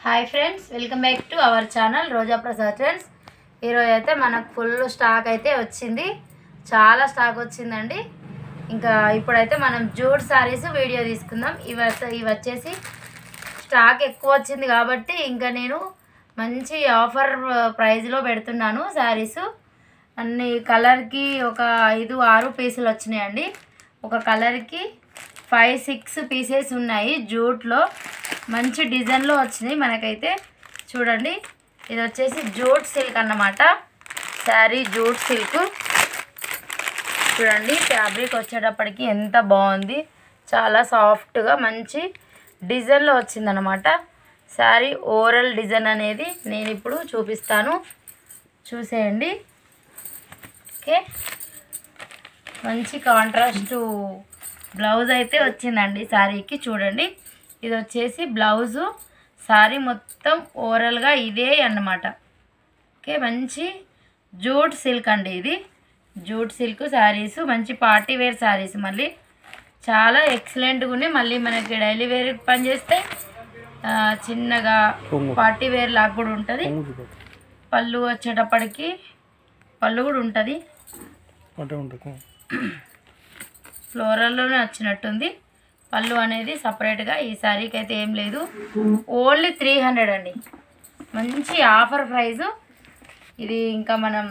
hi friends welcome back to our channel Roja Prasad friends ఈరోజు అయితే మనకు ఫుల్ స్టాక్ అయితే వచ్చింది చాలా స్టాక్ వచ్చిందండి ఇంకా ఇప్పుడైతే మనం జూట్ సారీస్ వీడియో తీసుకుందాం ఇవి వస్త- ఇవి వచ్చేసి స్టాక్ ఎక్కువ వచ్చింది కాబట్టి ఇంకా నేను మంచి ఆఫర్ ప్రైస్లో పెడుతున్నాను శారీస్ అన్ని కలర్కి ఒక ఐదు ఆరు పీసులు వచ్చినాయండి ఒక కలర్కి ఫైవ్ సిక్స్ పీసెస్ ఉన్నాయి జూట్లో మంచి డిజైన్లో వచ్చినాయి మనకైతే చూడండి ఇది వచ్చేసి జూట్ సిల్క్ అన్నమాట శారీ జూట్ సిల్క్ చూడండి ఫ్యాబ్రిక్ వచ్చేటప్పటికి ఎంత బాగుంది చాలా సాఫ్ట్గా మంచి డిజైన్లో వచ్చిందనమాట శారీ ఓవరాల్ డిజైన్ అనేది నేను ఇప్పుడు చూపిస్తాను చూసేయండి ఓకే మంచి కాంట్రాస్ట్ బ్లౌజ్ అయితే వచ్చిందండి శారీకి చూడండి ఇది వచ్చేసి బ్లౌజు శారీ మొత్తం ఓవరాల్గా ఇదే అన్నమాట ఓకే మంచి జూట్ సిల్క్ అండి ఇది జూట్ సిల్క్ శారీస్ మంచి పార్టీ వేర్ శారీస్ మళ్ళీ చాలా ఎక్సలెంట్గా ఉన్నాయి మళ్ళీ మనకి డైలీ వేర్ పనిచేస్తే ఆ, చిన్నగా పార్టీ వేర్ లాగా కూడా ఉంటుంది పళ్ళు వచ్చేటప్పటికి పళ్ళు కూడా ఉంటుంది అంటే ఉంటుంది ఫ్లోరల్లోనే వచ్చినట్టుంది పళ్ళు అనేది సపరేట్గా ఈ శారీకి అయితే ఏం లేదు ఓన్లీ త్రీ హండ్రెడ్ అండి మంచి ఆఫర్ ప్రైజు ఇది ఇంకా మనం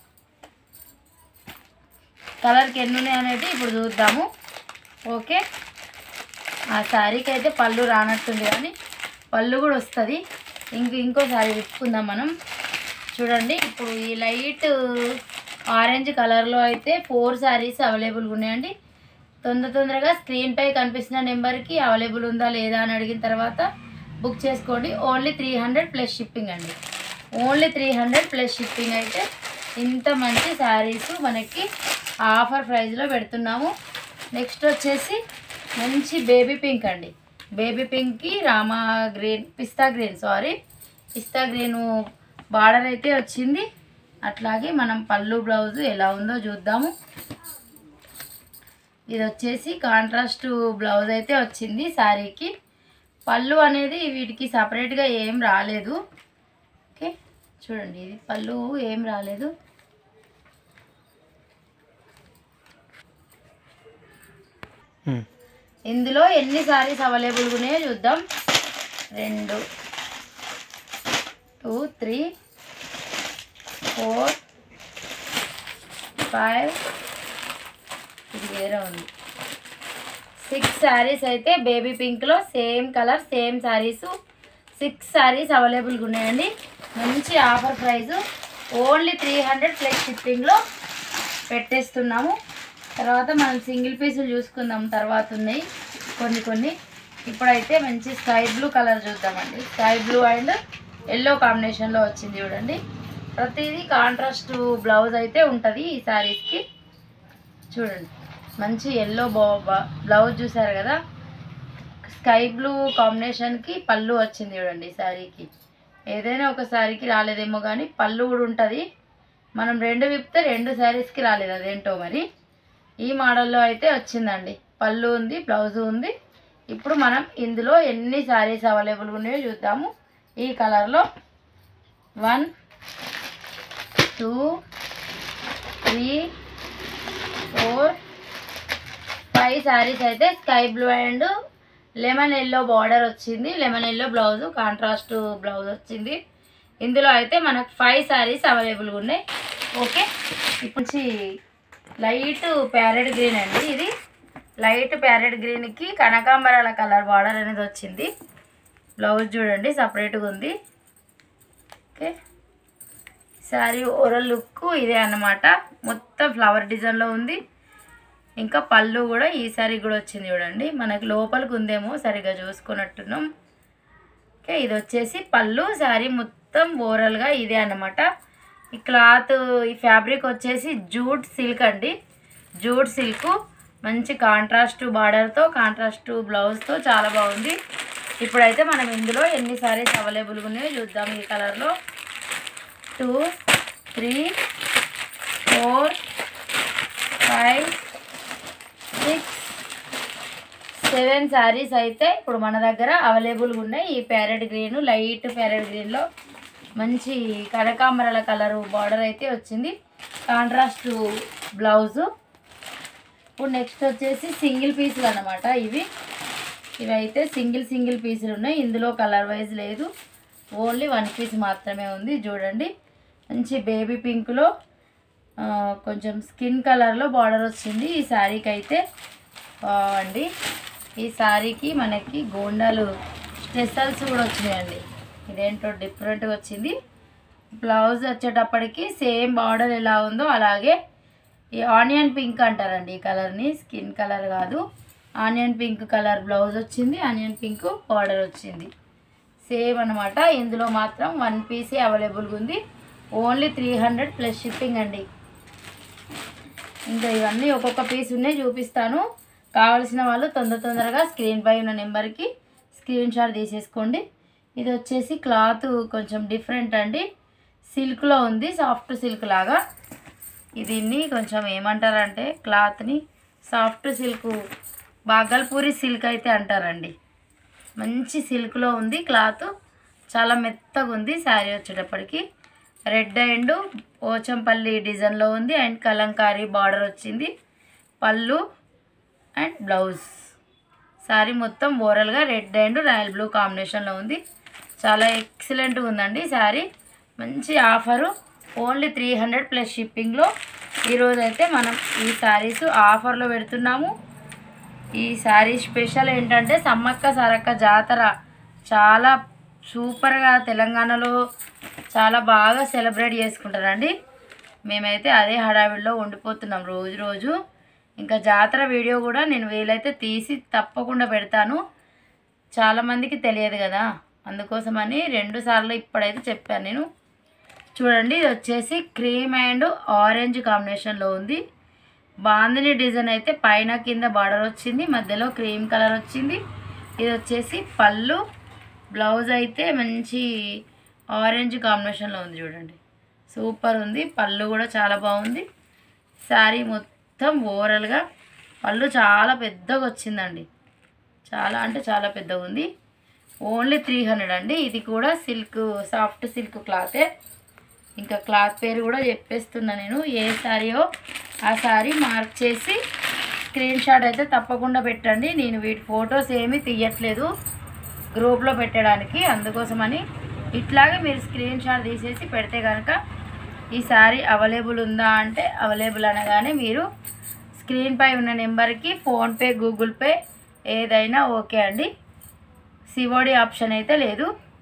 కలర్కి ఎన్ని ఉన్నాయి అనేది ఇప్పుడు చూద్దాము ఓకే ఆ శారీకి అయితే పళ్ళు రానట్టుంది కానీ పళ్ళు కూడా వస్తుంది ఇంక ఇంకో శారీ విప్పుకుందాం మనం చూడండి ఇప్పుడు ఈ లైట్ ఆరెంజ్ కలర్లో అయితే ఫోర్ శారీస్ అవైలబుల్గా ఉన్నాయండి తొందర తొందరగా స్క్రీన్ పై కనిపిస్తున్న నెంబర్కి అవైలబుల్ ఉందా లేదా అని అడిగిన తర్వాత బుక్ చేసుకోండి only three hundred plus shipping అండి only three hundred plus shipping అయితే ఇంత మంచి శారీస్ మనకి ఆఫర్ ప్రైస్లో పెడుతున్నాము నెక్స్ట్ వచ్చేసి మంచి బేబీ పింక్ అండి బేబీ పింక్కి Rama green pista green sorry pista green border అయితే వచ్చింది అట్లాగే మనం పళ్ళు బ్లౌజ్ ఎలా ఉందో చూద్దాము ఇది వచ్చేసి కాంట్రాస్ట్ బ్లౌజ్ అయితే వచ్చింది శారీకి పళ్ళు అనేది వీటికి సపరేట్గా ఏం రాలేదు ఓకే చూడండి ఇది పళ్ళు ఏం రాలేదు ఇందులో ఎన్ని సారీస్ అవైలబుల్గా ఉన్నాయో చూద్దాం రెండు టూ త్రీ ఫోర్ ఫైవ్ ఇది వేరే ఉంది సిక్స్ శారీస్ అయితే బేబీ పింక్లో same colour same saris six saris అవైలబుల్గా ఉన్నాయండి మంచి offer price only three hundred plus షిప్పింగ్లో పెట్టేస్తున్నాము తర్వాత మనం సింగిల్ పీసులు చూసుకుందాం తర్వాత ఉన్నాయి కొన్ని కొన్ని ఇప్పుడైతే మంచి స్కై బ్లూ కలర్ చూద్దామండి స్కై బ్లూ అండ్ ఎల్లో కాంబినేషన్లో వచ్చింది చూడండి ప్రతిదీ కాంట్రాస్ట్ బ్లౌజ్ అయితే ఉంటుంది ఈ శారీస్కి చూడండి మంచి ఎల్లో బ్లౌజ్ చూసారు కదా స్కై బ్లూ కాంబినేషన్కి పళ్ళు వచ్చింది చూడండి శారీకి ఏదైనా ఒక శారీకి రాలేదేమో కానీ పళ్ళు కూడా ఉంటుంది మనం రెండు విప్తే రెండు శారీస్కి రాలేదు అదేంటో మరి ఈ మోడల్లో అయితే వచ్చిందండి పళ్ళు ఉంది బ్లౌజ్ ఉంది ఇప్పుడు మనం ఇందులో ఎన్ని శారీస్ అవైలబుల్గా ఉన్నాయో చూద్దాము ఈ కలర్లో one two three four five saris అయితే sky blue and lemon yellow border వచ్చింది lemon yellow blouse contrast blouse వచ్చింది ఇందులో అయితే మనకు ఫైవ్ శారీస్ అవైలబుల్గా ఉన్నాయి ఓకే ఇప్పుడు నుంచి లైట్ ప్యారెట్ గ్రీన్ అండి ఇది లైట్ ప్యారెట్ గ్రీన్కి కనకాంబరాల కలర్ బార్డర్ అనేది వచ్చింది బ్లౌజ్ చూడండి సపరేట్గా ఉంది ఓకే శారీ ఓవరాల్ లుక్ ఇదే అన్నమాట మొత్తం ఫ్లవర్ డిజైన్లో ఉంది ఇంకా పళ్ళు కూడా ఈ శారీ కూడా వచ్చింది చూడండి మనకి లోపలికి ఉందేమో సరిగా చూసుకున్నట్టున్నాం ఓకే ఇది వచ్చేసి పళ్ళు శారీ మొత్తం ఓవరాల్గా ఇదే అన్నమాట ఈ క్లాత్ ఈ ఫ్యాబ్రిక్ వచ్చేసి జూట్ సిల్క్ అండి జూట్ సిల్క్ మంచి కాంట్రాస్ట్ బార్డర్తో కాంట్రాస్ట్ బ్లౌజ్తో చాలా బాగుంది ఇప్పుడైతే మనం ఇందులో ఎన్ని సారీస్ అవైలబుల్గా ఉన్నాయో చూద్దాం ఈ కలర్లో two three four five six seven saris అయితే ఇప్పుడు మన దగ్గర అవైలబుల్గా ఉన్నాయి ఈ ప్యారెట్ గ్రీన్ లైట్ ప్యారెట్ గ్రీన్లో మంచి కనకాంబరాల కలరు బార్డర్ అయితే వచ్చింది కాంట్రాస్ట్ బ్లౌజు ఇప్పుడు నెక్స్ట్ వచ్చేసి సింగిల్ పీసులు అన్నమాట ఇవి ఇవి అయితే సింగిల్ సింగిల్ పీసులు ఉన్నాయి ఇందులో కలర్ వైజ్ లేదు ఓన్లీ వన్ పీస్ మాత్రమే ఉంది చూడండి మంచి బేబీ పింక్లో ఆ, కొంచెం స్కిన్ కలర్లో బార్డర్ వచ్చింది ఈ శారీకి అయితే బాగుండి ఈ శారీకి మనకి గోండాలు స్టెసల్స్ కూడా వచ్చినాయండి ఇదేంటో డిఫరెంట్గా వచ్చింది బ్లౌజ్ వచ్చేటప్పటికి సేమ్ బార్డర్ ఎలా ఉందో అలాగే ఈ ఆనియన్ పింక్ అంటారండి ఈ కలర్ని స్కిన్ కలర్ కాదు ఆనియన్ పింక్ కలర్ బ్లౌజ్ వచ్చింది ఆనియన్ పింక్ బార్డర్ వచ్చింది సేమ్ అనమాట ఇందులో మాత్రం వన్ పీసే అవైలబుల్గా ఉంది only three hundred plus shipping అండి ఇంకా ఇవన్నీ ఒక్కొక్క పీస్ ఉన్నాయి చూపిస్తాను కావాల్సిన వాళ్ళు తొందర తొందరగా స్క్రీన్ పై ఉన్న నెంబర్కి స్క్రీన్ షాట్ తీసేసుకోండి ఇది వచ్చేసి క్లాత్ కొంచెం డిఫరెంట్ అండి సిల్క్లో ఉంది సాఫ్ట్ సిల్క్ లాగా దీన్ని కొంచెం ఏమంటారంటే క్లాత్ని సాఫ్ట్ సిల్క్ బాగల్పూరి సిల్క్ అయితే అంటారండి మంచి సిల్క్లో ఉంది క్లాత్ చాలా మెత్తగా ఉంది శారీ వచ్చేటప్పటికి రెడ్ అండ్ పోచంపల్లి డిజైన్లో ఉంది అండ్ కలంకారీ బార్డర్ వచ్చింది పళ్ళు అండ్ బ్లౌజ్ శారీ మొత్తం ఓవరాల్గా రెడ్ అండ్ రాయల్ బ్లూ కాంబినేషన్లో ఉంది చాలా ఎక్సలెంట్గా ఉందండి శారీ మంచి offer only three hundred plus షిప్పింగ్లో ఈరోజు అయితే మనం ఈ శారీస్ ఆఫర్లో పెడుతున్నాము ఈ శారీ స్పెషల్ ఏంటంటే సమ్మక్క సారక్క జాతర చాలా సూపర్గా తెలంగాణలో చాలా బాగా సెలబ్రేట్ చేసుకుంటారండి మేమైతే అదే హడావిడిలో ఉండిపోతున్నాం రోజు రోజు ఇంకా జాతర వీడియో కూడా నేను వీలైతే తీసి తప్పకుండా పెడతాను చాలామందికి తెలియదు కదా అందుకోసమని రెండు సార్లు ఇప్పుడైతే చెప్పాను నేను చూడండి ఇది వచ్చేసి క్రీమ్ అండ్ ఆరెంజ్ కాంబినేషన్లో ఉంది బాందిని డిజైన్ అయితే పైన కింద బార్డర్ వచ్చింది మధ్యలో క్రీమ్ కలర్ వచ్చింది ఇది వచ్చేసి పళ్ళు బ్లౌజ్ అయితే మంచి ఆరెంజ్ కాంబినేషన్లో ఉంది చూడండి సూపర్ ఉంది పళ్ళు కూడా చాలా బాగుంది శారీ మొత్తం ఓవరాల్గా పళ్ళు చాలా పెద్దగా వచ్చిందండి చాలా అంటే చాలా పెద్దగా ఉంది ఓన్లీ త్రీ హండ్రెడ్ అండి ఇది కూడా సిల్క్ సాఫ్ట్ సిల్క్ క్లాతే ఇంకా క్లాత్ పేరు కూడా చెప్పేస్తున్నా నేను ఏ శారీయో ఆ శారీ మార్క్ చేసి స్క్రీన్ షాట్ అయితే తప్పకుండా పెట్టండి నేను వీటి ఫొటోస్ ఏమీ తీయట్లేదు గ్రూప్లో పెట్టడానికి అందుకోసమని ఇట్లాగే మీరు స్క్రీన్ షాట్ తీసేసి పెడితే కనుక ఈ శారీ అవైలబుల్ ఉందా అంటే అవైలబుల్ అనగానే మీరు స్క్రీన్ పై ఉన్న నెంబర్కి ఫోన్పే గూగుల్ పే ఏదైనా ఓకే అండి సివోడి ఆప్షన్ అయితే లేదు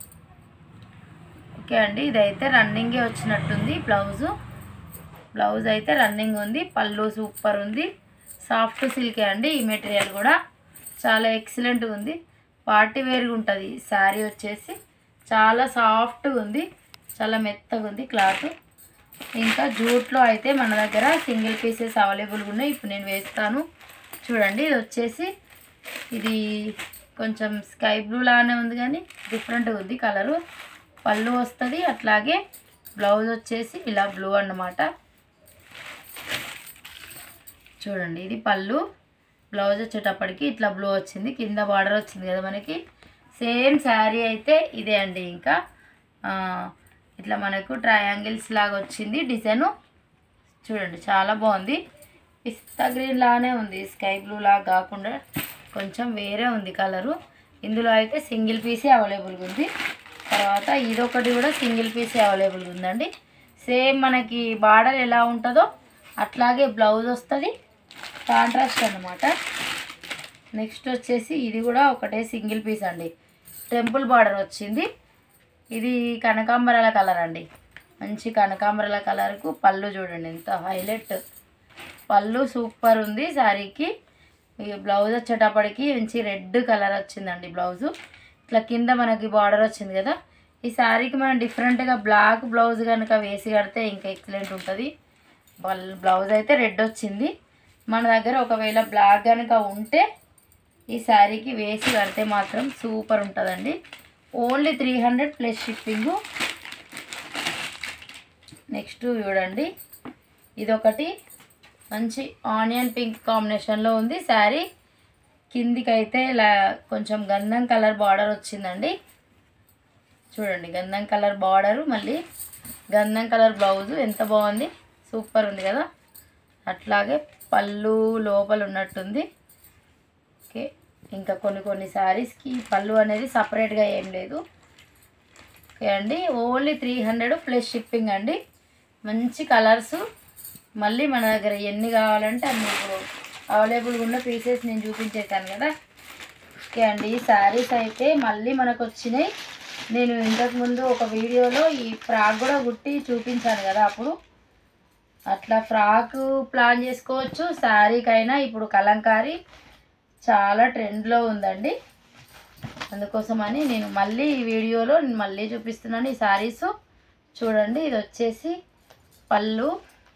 ఓకే అండి ఇదైతే రన్నింగే వచ్చినట్టుంది బ్లౌజు బ్లౌజ్ అయితే రన్నింగ్ ఉంది పళ్ళు సూపర్ ఉంది సాఫ్ట్ సిల్కే అండి ఈ మెటీరియల్ కూడా చాలా ఎక్సలెంట్గా ఉంది పార్టీ వేర్గా ఉంటుంది శారీ వచ్చేసి చాలా సాఫ్ట్గా ఉంది చాలా మెత్తగా ఉంది క్లాత్ ఇంకా జూట్లో అయితే మన దగ్గర సింగిల్ పీసెస్ అవైలబుల్గా ఉన్నాయి ఇప్పుడు నేను వేస్తాను చూడండి ఇది వచ్చేసి ఇది కొంచెం స్కై బ్లూ లానే ఉంది కానీ డిఫరెంట్గా ఉంది కలరు పళ్ళు వస్తుంది అట్లాగే బ్లౌజ్ వచ్చేసి ఇలా బ్లూ అన్నమాట చూడండి ఇది పళ్ళు బ్లౌజ్ వచ్చేటప్పటికి ఇట్లా బ్లూ వచ్చింది కింద బార్డర్ వచ్చింది కదా మనకి సేమ్ శారీ అయితే ఇదే అండి ఇంకా ఆ, ఇట్లా మనకు ట్రయాంగిల్స్ లాగా వచ్చింది డిజైను చూడండి చాలా బాగుంది పిస్తా గ్రీన్ లానే ఉంది స్కై బ్లూ లాగా కాకుండా కొంచెం వేరే ఉంది కలరు ఇందులో అయితే సింగిల్ పీసే అవైలబుల్గా ఉంది తర్వాత ఇదొకటి కూడా సింగిల్ పీసే అవైలబుల్గా ఉందండి సేమ్ మనకి బార్డర్ ఎలా ఉంటుందో అట్లాగే బ్లౌజ్ వస్తుంది కాంట్రాస్ట్ అన్నమాట నెక్స్ట్ వచ్చేసి ఇది కూడా ఒకటే సింగిల్ పీస్ అండి టెంపుల్ బార్డర్ వచ్చింది ఇది కనకాంబరాల కలర్ అండి మంచి కనకాంబరాల కలర్కు పళ్ళు చూడండి ఎంత హైలైట్ పళ్ళు సూపర్ ఉంది శారీకి ఈ బ్లౌజ్ వచ్చేటప్పటికి మంచి రెడ్ కలర్ వచ్చిందండి బ్లౌజు ఇట్లా కింద మనకి బార్డర్ వచ్చింది కదా ఈ శారీకి మనం డిఫరెంట్గా బ్లాక్ బ్లౌజ్ కనుక వేసి కడితే ఇంకా ఎక్సలెంట్ ఉంటుంది బ్లౌజ్ అయితే రెడ్ వచ్చింది మన దగ్గర ఒకవేళ బ్లాక్ కనుక ఉంటే ఈ శారీకి వేసి కడితే మాత్రం సూపర్ ఉంటుందండి only three hundred plus shipping next చూడండి ఇదొకటి మంచి ఆనియన్ పింక్ కాంబినేషన్లో ఉంది శారీ కిందికి అయితే ఇలా కొంచెం గంధం కలర్ బార్డర్ వచ్చిందండి చూడండి గంధం కలర్ బార్డరు మళ్ళీ గంధం కలర్ బ్లౌజు ఎంత బాగుంది సూపర్ ఉంది కదా అట్లాగే పళ్ళు లోపల ఉన్నట్టుంది ఓకే ఇంకా కొన్ని కొన్ని శారీస్కి పళ్ళు అనేది సపరేట్గా ఏం లేదు ఓకే అండి only three hundred plus shipping అండి మంచి కలర్స్ మళ్ళీ మన దగ్గర ఎన్ని కావాలంటే అన్ని ఇప్పుడు అవైలబుల్గా ఉన్న పీసెస్ నేను చూపించేశాను కదా ఓకే అండి ఈ శారీస్ అయితే మళ్ళీ మనకు వచ్చినాయి నేను ఇంతకుముందు ఒక వీడియోలో ఈ ఫ్రాక్ కూడా కుట్టి చూపించాను కదా అప్పుడు అట్లా ఫ్రాక్ ప్లాన్ చేసుకోవచ్చు శారీకైనా ఇప్పుడు కలంకారీ చాలా ట్రెండ్లో ఉందండి అందుకోసమని నేను మళ్ళీ ఈ వీడియోలో నేను మళ్ళీ చూపిస్తున్నాను ఈ శారీస్ చూడండి ఇది వచ్చేసి పళ్ళు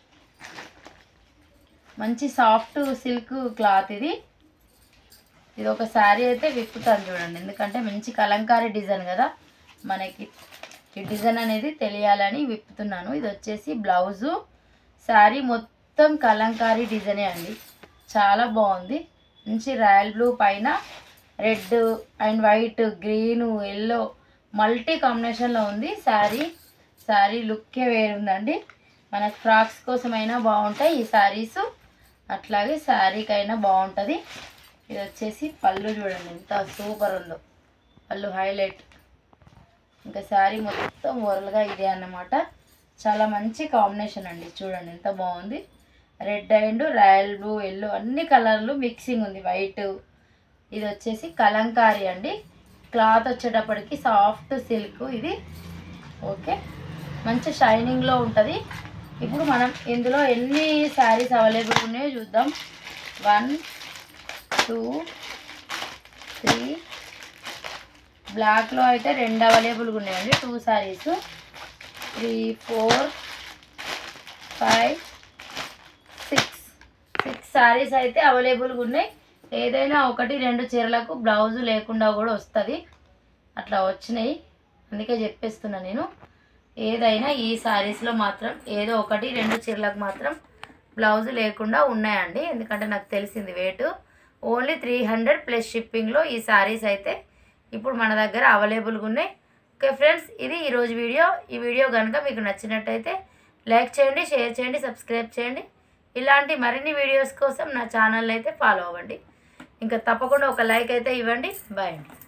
మంచి సాఫ్ట్ సిల్క్ క్లాత్ ఇది ఇది ఒక శారీ అయితే విప్పుతాను చూడండి ఎందుకంటే మంచి కలంకారీ డిజైన్ కదా మనకి ఈ డిజైన్ అనేది తెలియాలని విప్పుతున్నాను ఇది వచ్చేసి బ్లౌజు శారీ మొత్తం కలంకారీ డిజైనే అండి చాలా బాగుంది మంచి రాయల్ బ్లూ పైన red and white green yellow multi కాంబినేషన్లో ఉంది శారీ శారీ లుక్కే వేరుందండి మనకు ఫ్రాక్స్ కోసమైనా బాగుంటాయి ఈ శారీస్ అట్లాగే శారీకైనా బాగుంటుంది ఇది వచ్చేసి పళ్ళు చూడండి ఎంత సూపర్ ఉందో పళ్ళు హైలైట్ ఇంకా శారీ మొత్తం ఓరల్గా ఇదే అన్నమాట చాలా మంచి కాంబినేషన్ అండి చూడండి ఎంత బాగుంది red and royal blue yellow అన్ని కలర్లు మిక్సింగ్ ఉంది వైట్ ఇది వచ్చేసి కలంకారీ అండి క్లాత్ వచ్చేటప్పటికి సాఫ్ట్ సిల్క్ ఇది ఓకే మంచి షైనింగ్లో ఉంటుంది ఇప్పుడు మనం ఇందులో ఎన్ని శారీస్ అవైలబుల్ ఉన్నాయో చూద్దాం వన్ టూ త్రీ బ్లాక్లో అయితే రెండు అవైలబుల్గా ఉన్నాయండి two saris three four five six six saris అయితే అవైలబుల్గా ఉన్నాయి ఏదైనా ఒకటి రెండు చీరలకు బ్లౌజు లేకుండా కూడా వస్తుంది అట్లా వచ్చినాయి అందుకే చెప్పేస్తున్నా నేను ఏదైనా ఈ శారీస్లో మాత్రం ఏదో ఒకటి రెండు చీరలకు మాత్రం బ్లౌజ్ లేకుండా ఉన్నాయండి ఎందుకంటే నాకు తెలిసింది wait only three hundred plus షిప్పింగ్లో ఈ శారీస్ అయితే ఇప్పుడు మన దగ్గర అవైలబుల్గా ఉన్నాయి ఓకే ఫ్రెండ్స్ ఇది ఈరోజు వీడియో ఈ వీడియో కనుక మీకు నచ్చినట్టయితే లైక్ చేయండి షేర్ చేయండి సబ్స్క్రైబ్ చేయండి ఇలాంటి మరిన్ని వీడియోస్ కోసం నా ఛానల్ అయితే ఫాలో అవ్వండి ఇంకా తప్పకుండా ఒక లైక్ అయితే ఇవ్వండి బాయ్ అండి